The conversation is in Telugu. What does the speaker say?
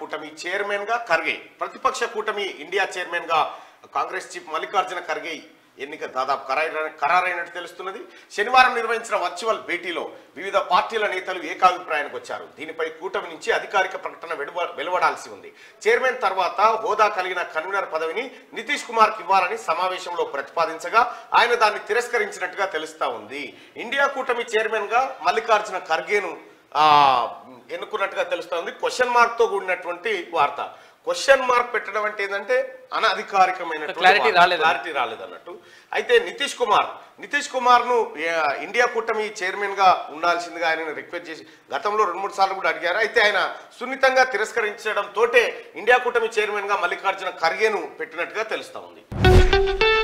కూటమి చైర్మన్ గా ఖర్గే ప్రతిపక్ష కూటమి ఇండియా చైర్మన్ గా కాంగ్రెస్ చీఫ్ మల్లికార్జున ఖర్గే ఎన్నిక దాదాపు ఖరారైన ఖరారైనట్టు తెలుస్తున్నది శనివారం నిర్వహించిన వర్చువల్ భేటీలో వివిధ పార్టీల నేతలు ఏకాభిప్రాయానికి వచ్చారు దీనిపై కూటమి నుంచి అధికారిక ప్రకటన వెలువ- వెలువడాల్సి ఉంది చైర్మన్ తర్వాత హోదా కలిగిన కన్వీనర్ పదవిని నితీష్ కుమార్ కి ఇవ్వాలని సమావేశంలో ప్రతిపాదించగా ఆయన దాన్ని తిరస్కరించినట్టుగా తెలుస్తా ఉంది ఇండియా కూటమి చైర్మన్ గా మల్లికార్జున ఖర్గేను ఆ, ఎన్నుకున్నట్టుగా తెలుస్తోంది క్వశ్చన్ మార్క్ తో కూడినటువంటి వార్త క్వశ్చన్ మార్క్ పెట్టడం అంటే ఏంటంటే అనధికారికమైన Clarity రాలేదు. క్లారిటీ రాలేదు అన్నట్టు అయితే నితీష్ కుమార్ నితీష్ కుమార్ ను ఇండియా కూటమి చైర్మన్ గా ఉండాల్సిందిగా ఆయన రిక్వెస్ట్ చేసి గతంలో రెండు మూడు సార్లు కూడా అడిగారు అయితే ఆయన సున్నితంగా తిరస్కరించడం తోటే ఇండియా కూటమి చైర్మన్ గా మల్లికార్జున ఖర్గేను పెట్టినట్టుగా తెలుస్తా ఉంది